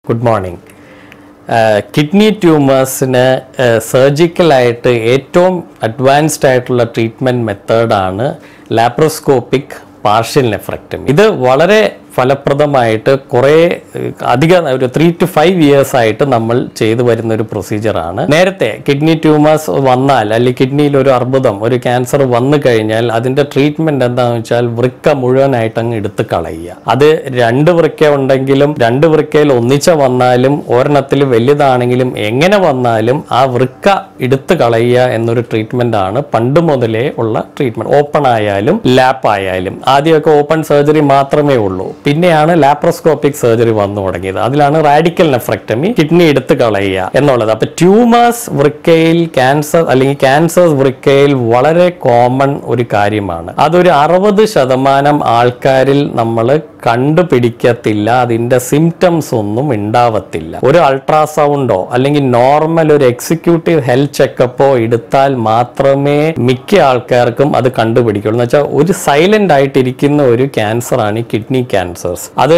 good morning kidney ട്യൂമേഴ്സിന് സർജിക്കലായിട്ട് ഏറ്റവും അഡ്വാൻസ്ഡ് ആയിട്ടുള്ള ട്രീറ്റ്മെൻറ്റ് മെത്തേഡാണ് ലാപ്രോസ്കോപ്പിക് പാർഷ്യൽ നെഫ്രക്ടമി ഇത് വളരെ ഫലപ്രദമായിട്ട് കുറേ ഏഹ്, അധികം ഒരു ത്രീ ടു ഫൈവ് ഇയേഴ്സ് ആയിട്ട് നമ്മൾ ചെയ്തു വരുന്ന ഒരു പ്രൊസീജിയറാണ് നേരത്തെ കിഡ്നി ട്യൂമേഴ്സ് വന്നാൽ അല്ലെങ്കിൽ കിഡ്നിയിൽ ഒരു അർബുദം ഒരു ക്യാൻസർ വന്നു കഴിഞ്ഞാൽ അതിൻ്റെ ട്രീറ്റ്മെൻറ്റ് എന്താണെന്ന് വെച്ചാൽ വൃക്ക മുഴുവനായിട്ട് അങ്ങ് എടുത്ത് കളയുക അത് രണ്ട് വൃക്ക ഉണ്ടെങ്കിലും രണ്ട് വൃക്കയിൽ ഒന്നിച്ച വന്നാലും ഒരെണ്ണത്തിൽ വലുതാണെങ്കിലും എങ്ങനെ വന്നാലും ആ വൃക്ക എടുത്ത് കളയുക എന്നൊരു ട്രീറ്റ്മെൻ്റ് ആണ് പണ്ട് മുതലേ ഉള്ള ട്രീറ്റ്മെൻറ്റ് ഓപ്പൺ ആയാലും ലാപ്പ് ആയാലും ആദ്യമൊക്കെ ഓപ്പൺ സർജറി മാത്രമേ ഉള്ളൂ പിന്നെയാണ് ലാപ്രോസ്കോപ്പിക് സർജറി വന്നു തുടങ്ങിയത് അതിലാണ് റാഡിക്കൽ നെഫ്രക്ടമി കിഡ്നി എടുത്ത് കളയുക എന്നുള്ളത് അപ്പൊ ട്യൂമേഴ്സ് വൃക്കയിൽ ക്യാൻസർ അല്ലെങ്കിൽ ക്യാൻസർ വൃക്കയിൽ വളരെ കോമൺ ഒരു കാര്യമാണ് അതൊരു അറുപത് ശതമാനം ആൾക്കാരിൽ നമ്മൾ കണ്ടുപിടിക്കത്തില്ല അതിന്റെ സിംറ്റംസ് ഒന്നും ഉണ്ടാവത്തില്ല ഒരു അൾട്രാസൗണ്ടോ അല്ലെങ്കിൽ നോർമൽ ഒരു എക്സിക്യൂട്ടീവ് ഹെൽത്ത് ചെക്കപ്പോ എടുത്താൽ മാത്രമേ മിക്ക ആൾക്കാർക്കും അത് കണ്ടുപിടിക്കുള്ളൂ എന്ന് വെച്ചാൽ ഒരു സൈലന്റ് ആയിട്ടിരിക്കുന്ന ഒരു ക്യാൻസർ ആണ് ഈ കിഡ്നി ക്യാൻസേഴ്സ് അത്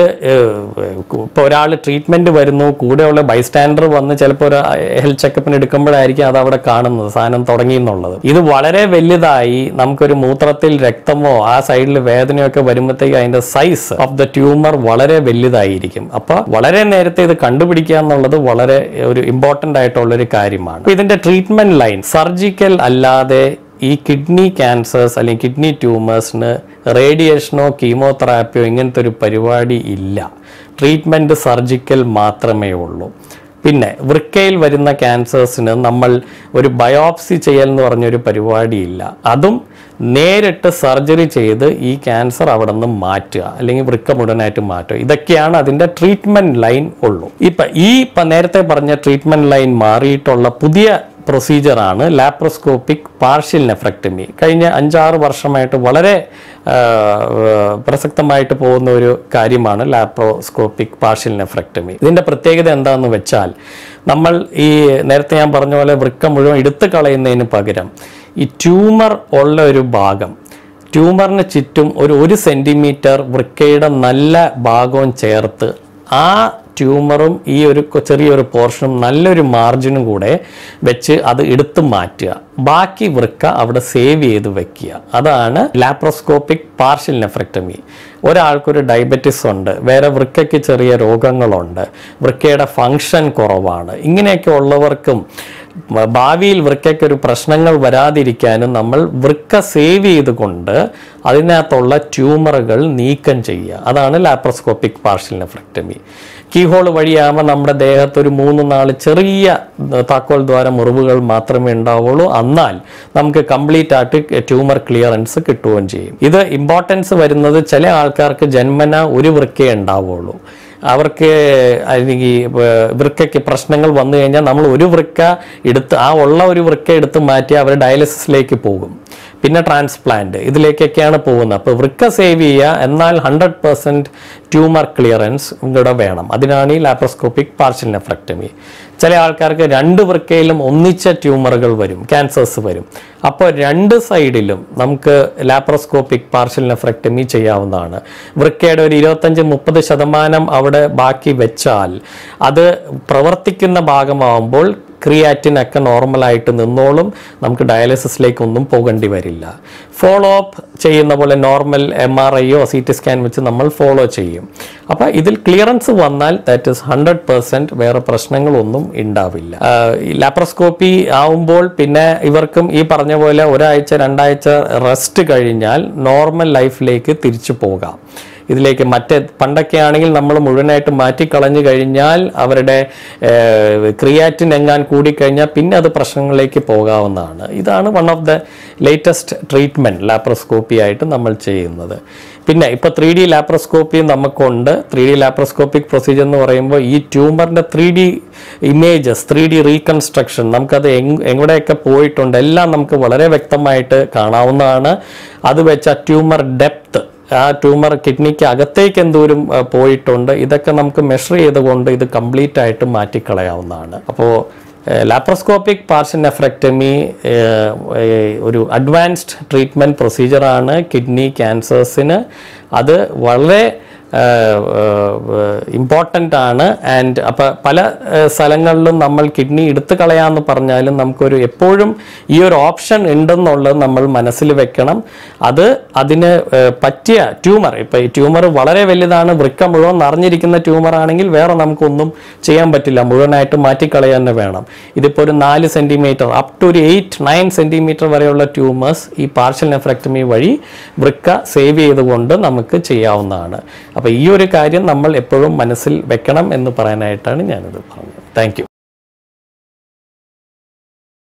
ഇപ്പോൾ ഒരാൾ ട്രീറ്റ്മെന്റ് വരുന്നു കൂടെയുള്ള ബൈസ്റ്റാൻഡർ വന്ന് ചിലപ്പോൾ ഒരു ഹെൽത്ത് ചെക്കപ്പിന് എടുക്കുമ്പോഴായിരിക്കും അത് അവിടെ കാണുന്നത് സാധനം തുടങ്ങി എന്നുള്ളത് ഇത് വളരെ വലുതായി നമുക്കൊരു മൂത്രത്തിൽ രക്തമോ ആ സൈഡിൽ വേദനയൊക്കെ വരുമ്പോഴത്തേക്ക് അതിന്റെ സൈസ് ഓഫ് ദ ട്യൂമർ വളരെ വലുതായിരിക്കും അപ്പൊ വളരെ നേരത്തെ ഇത് കണ്ടുപിടിക്കുക എന്നുള്ളത് വളരെ ഒരു ഇമ്പോർട്ടന്റ് ആയിട്ടുള്ള ഒരു കാര്യമാണ് അപ്പൊ ഇതിന്റെ ട്രീറ്റ്മെന്റ് ലൈൻ സർജിക്കൽ അല്ലാതെ ഈ കിഡ്നി ക്യാൻസേഴ്സ് അല്ലെങ്കിൽ കിഡ്നി ട്യൂമേഴ്സിന് റേഡിയേഷനോ കീമോതെറാപ്പിയോ ഇങ്ങനത്തെ ഒരു പരിപാടി ഇല്ല ട്രീറ്റ്മെൻറ്റ് സർജിക്കൽ മാത്രമേ ഉള്ളൂ പിന്നെ വൃക്കയിൽ വരുന്ന ക്യാൻസേഴ്സിന് നമ്മൾ ഒരു ബയോപ്സി ചെയ്യൽ എന്ന് പറഞ്ഞൊരു പരിപാടിയില്ല അതും നേരിട്ട് സർജറി ചെയ്ത് ഈ ക്യാൻസർ അവിടെ നിന്ന് മാറ്റുക അല്ലെങ്കിൽ വൃക്ക മുഴുവനായിട്ട് മാറ്റുക ഇതൊക്കെയാണ് അതിൻ്റെ ട്രീറ്റ്മെൻറ്റ് ലൈൻ ഉള്ളൂ ഇപ്പം ഈ ഇപ്പം നേരത്തെ പറഞ്ഞ ട്രീറ്റ്മെൻറ്റ് ലൈൻ മാറിയിട്ടുള്ള പുതിയ പ്രൊസീജിയറാണ് ലാപ്രോസ്കോപ്പിക് പാർഷ്യൽ നെഫ്രക്ടമി കഴിഞ്ഞ അഞ്ചാറ് വർഷമായിട്ട് വളരെ ആ, പ്രസക്തമായിട്ട് പോകുന്ന ഒരു കാര്യമാണ് ലാപ്രോസ്കോപ്പിക് പാർഷ്യൽ നെഫ്രക്ടമി ഇതിൻ്റെ പ്രത്യേകത എന്താണെന്ന് വെച്ചാൽ നമ്മൾ ഈ നേരത്തെ ഞാൻ പറഞ്ഞ പോലെ വൃക്ക മുഴുവൻ എടുത്തു കളയുന്നതിന് പകരം ഈ ട്യൂമർ ഉള്ള ഒരു ഭാഗം ട്യൂമറിന് ചുറ്റും ഒരു ഒരു സെൻറ്റിമീറ്റർ വൃക്കയുടെ നല്ല ഭാഗവും ചേർത്ത് ആ ട്യൂമറും ഈ ഒരു കൊ- ചെറിയൊരു പോർഷനും നല്ലൊരു മാർജിനും കൂടെ വെച്ച് അത് എടുത്തു മാറ്റുക ബാക്കി വൃക്ക അവിടെ സേവ് ചെയ്ത് വെക്കുക അതാണ് ലാപ്രോസ്കോപ്പിക് പാർഷ്യൽ നെഫ്രക്ടമി ഒരാൾക്കൊരു ഡയബറ്റിസ് ഉണ്ട് വേറെ വൃക്കയ്ക്ക് ചെറിയ രോഗങ്ങളുണ്ട് വൃക്കയുടെ ഫങ്ഷൻ കുറവാണ് ഇങ്ങനെയൊക്കെ ഉള്ളവർക്കും മ- ഭാവിയിൽ വൃക്കയ്ക്ക് ഒരു പ്രശ്നങ്ങൾ വരാതിരിക്കാനും നമ്മൾ വൃക്ക സേവ് ചെയ്തുകൊണ്ട് അതിനകത്തുള്ള ട്യൂമറുകൾ നീക്കം ചെയ്യുക അതാണ് ലാപ്രോസ്കോപ്പിക് പാർഷ്യൽ നെഫ്രക്ടമി കീഹോൾ വഴിയാകുമ്പോൾ നമ്മുടെ ദേഹത്ത് ഒരു മൂന്ന് നാല് ചെറിയ ഉം, താക്കോൽ ദ്വാര മുറിവുകൾ മാത്രമേ ഉണ്ടാവുള്ളൂ എന്നാൽ നമുക്ക് കംപ്ലീറ്റ് ആയിട്ട് ട്യൂമർ ക്ലിയറൻസ് കിട്ടുകയും ചെയ്യും ഇത് ഇമ്പോർട്ടൻസ് വരുന്നത് ചില ആൾക്കാർക്ക് ജന്മന ഒരു വൃക്കേ ഉണ്ടാവുള്ളൂ അവർക്ക് അല്ലെങ്കിൽ വൃക്കയ്ക്ക് പ്രശ്നങ്ങൾ വന്നു കഴിഞ്ഞാൽ നമ്മൾ ഒരു വൃക്ക എടുത്ത് ആ ഉള്ള ഒരു വൃക്ക എടുത്ത് മാറ്റി അവർ ഡയാലിസിസിലേക്ക് പോകും പിന്നെ ട്രാൻസ്പ്ലാന്റ് ഇതിലേക്കൊക്കെയാണ് പോകുന്നത് അപ്പോൾ വൃക്ക സേവ് ചെയ്യുക എന്നാൽ ഹൺഡ്രഡ് പെർസെൻറ്റ് ട്യൂമർ ക്ലിയറൻസ് ഇവിടെ വേണം അതിനാണ് ഈ ലാപ്രോസ്കോപ്പിക് പാർഷ്യൽ നെഫ്രക്ടമി ചില ആൾക്കാർക്ക് രണ്ട് വൃക്കയിലും ഒന്നിച്ച ട്യൂമറുകൾ വരും ക്യാൻസേഴ്സ് വരും അപ്പോൾ രണ്ട് സൈഡിലും നമുക്ക് ലാപ്രോസ്കോപ്പിക് പാർഷ്യൽ നെഫ്രക്ടമി ചെയ്യാവുന്നതാണ് വൃക്കയുടെ ഒരു ഇരുപത്തഞ്ച് മുപ്പത് ശതമാനം അവിടെ ബാക്കി വെച്ചാൽ അത് പ്രവർത്തിക്കുന്ന ഭാഗമാവുമ്പോൾ ക്രിയാറ്റിൻ ഒക്കെ നോർമലായിട്ട് നിന്നോളും നമുക്ക് ഡയാലിസിസിലേക്കൊന്നും പോകേണ്ടി വരില്ല ഫോളോ അപ്പ് ചെയ്യുന്ന പോലെ നോർമൽ എം ആർ ഐയോ സി ടി സ്കാൻ വെച്ച് നമ്മൾ ഫോളോ ചെയ്യും അപ്പോൾ ഇതിൽ ക്ലിയറൻസ് വന്നാൽ ദാറ്റ് ഇസ് ഹൺഡ്രഡ് പെർസെൻറ്റ് വേറെ പ്രശ്നങ്ങളൊന്നും ഉണ്ടാവില്ല ലാപ്രോസ്കോപ്പി ആവുമ്പോൾ പിന്നെ ഇവർക്കും ഈ പറഞ്ഞ പോലെ ഒരാഴ്ച രണ്ടാഴ്ച റെസ്റ്റ് കഴിഞ്ഞാൽ നോർമൽ ലൈഫിലേക്ക് തിരിച്ചു പോകാം ഇതിലേക്ക് മറ്റേ പണ്ടൊക്കെ ആണെങ്കിൽ നമ്മൾ മുഴുവനായിട്ട് മാറ്റിക്കളഞ്ഞു കഴിഞ്ഞാൽ അവരുടെ ക്രിയാറ്റിൻ എങ്ങാൻ കൂടിക്കഴിഞ്ഞാൽ പിന്നെ അത് പ്രശ്നങ്ങളിലേക്ക് പോകാവുന്നതാണ് ഇതാണ് one of the latest treatment laparoscopy ആയിട്ട് നമ്മൾ ചെയ്യുന്നത് പിന്നെ ഇപ്പോൾ ത്രീ ഡി ലാപ്രോസ്കോപ്പി നമുക്കുണ്ട് ത്രീ ഡി ലാപ്രോസ്കോപ്പിക് പ്രൊസീജിയർ എന്ന് പറയുമ്പോൾ ഈ ട്യൂമറിൻ്റെ three D images three D reconstruction നമുക്കത് എങ് എവിടെയൊക്കെ പോയിട്ടുണ്ട് എല്ലാം നമുക്ക് വളരെ വ്യക്തമായിട്ട് കാണാവുന്നതാണ് അത് വെച്ച് ആ ട്യൂമർ ഡെപ്ത് ആ ട്യൂമർ കിഡ്നിക്ക് അകത്തേക്ക് എന്തോരം ആ, പോയിട്ടുണ്ട് ഇതൊക്കെ നമുക്ക് മെഷർ ചെയ്തുകൊണ്ട് ഇത് കംപ്ലീറ്റ് ആയിട്ട് മാറ്റിക്കളയാവുന്നതാണ് അപ്പോൾ ലാപ്രോസ്കോപ്പിക് പാർഷ്യൽ നെഫ്രക്ടമി ഒരു അഡ്വാൻസ്ഡ് ട്രീറ്റ്മെൻറ്റ് പ്രൊസീജിയറാണ് കിഡ്നി ക്യാൻസേഴ്സിന് അത് വളരെ ഇമ്പോർട്ടൻ്റ് ആണ് ആൻഡ് അപ്പോൾ പല ഏഹ്, സ്ഥലങ്ങളിലും നമ്മൾ കിഡ്നി എടുത്തു കളയാമെന്ന് പറഞ്ഞാലും നമുക്കൊരു എപ്പോഴും ഈ ഒരു ഓപ്ഷൻ ഉണ്ടെന്നുള്ളത് നമ്മൾ മനസ്സിൽ വെക്കണം അത് അതിന് ഏഹ്, പറ്റിയ ട്യൂമർ ഇപ്പോൾ ഈ ട്യൂമർ വളരെ വലുതാണ് വൃക്ക മുഴുവൻ നിറഞ്ഞിരിക്കുന്ന ട്യൂമർ ആണെങ്കിൽ വേറെ നമുക്കൊന്നും ചെയ്യാൻ പറ്റില്ല മുഴുവനായിട്ട് മാറ്റിക്കളയാൻ തന്നെ വേണം ഇതിപ്പോൾ ഒരു നാല് സെൻറ്റിമീറ്റർ അപ് ടു ഒരു എയ്റ്റ് നയൻ സെൻറ്റിമീറ്റർ വരെയുള്ള ട്യൂമേഴ്സ് ഈ പാർഷ്യൽ നെഫ്രക്ടമി വഴി വൃക്ക സേവ് ചെയ്തുകൊണ്ട് നമുക്ക് ചെയ്യാവുന്നതാണ് അപ്പോൾ ഈ ഒരു കാര്യം നമ്മൾ എപ്പോഴും മനസ്സിൽ വെക്കണം എന്ന് പറയാനായിട്ടാണ് ഞാനിത് പറഞ്ഞത് താങ്ക്